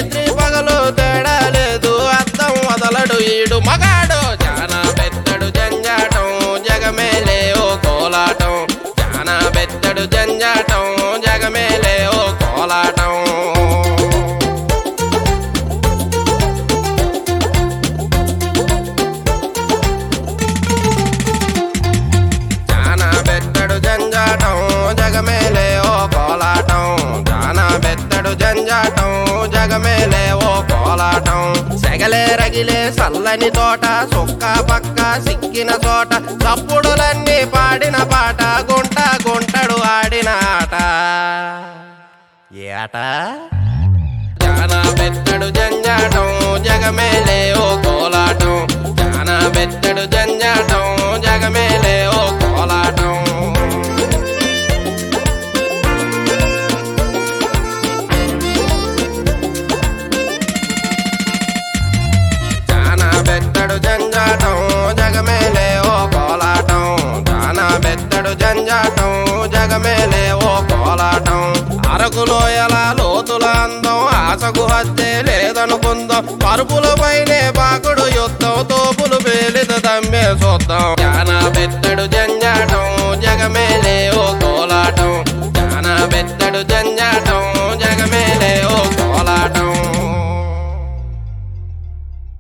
రాత్రి పగలు తేడా లేదు అద్దం వదలడు ఈడు మగాడు జానా బెత్తడు జంజాటం జగమేలే ఓ కోలాటం జానా బెత్తడు జంజాటం జగమేలే ఓ కోలాటం జానా బెత్తడు జంజాటం జగమేలే ఓ కోలాటం జానా బెత్తడు జంజాటం జగమేలే ఓ కోలాటం సెగలే రగిలే సల్లని తోట సుక్క పక్క సిక్కిన చోట చప్పుడులన్నీ పాడిన పాట గుంట గుంటడు ఆడిన ఆట ఏ ఆట జానా బెత్తడు జంజాటం జగమేలే ఓ కోలాటం జానా బెత్తడు జంజాటం జగమేలే ఓ కోలాటం జానా బెత్తడు జంజాటం జగమేలే ఓ కోలాటం జానా బెత్తడు జంజాటం జగమేలే ఓ కోలాటం అరకులో ఎలా లోతుల అందం ఆశకు హత్తే లేదనుకుందాం పరుపుల పైనే పాకుడు యుద్ధం తోపులు పేలిత దమ్మే చూద్దాం జానా బెత్తడు జంజాటం జగమేలే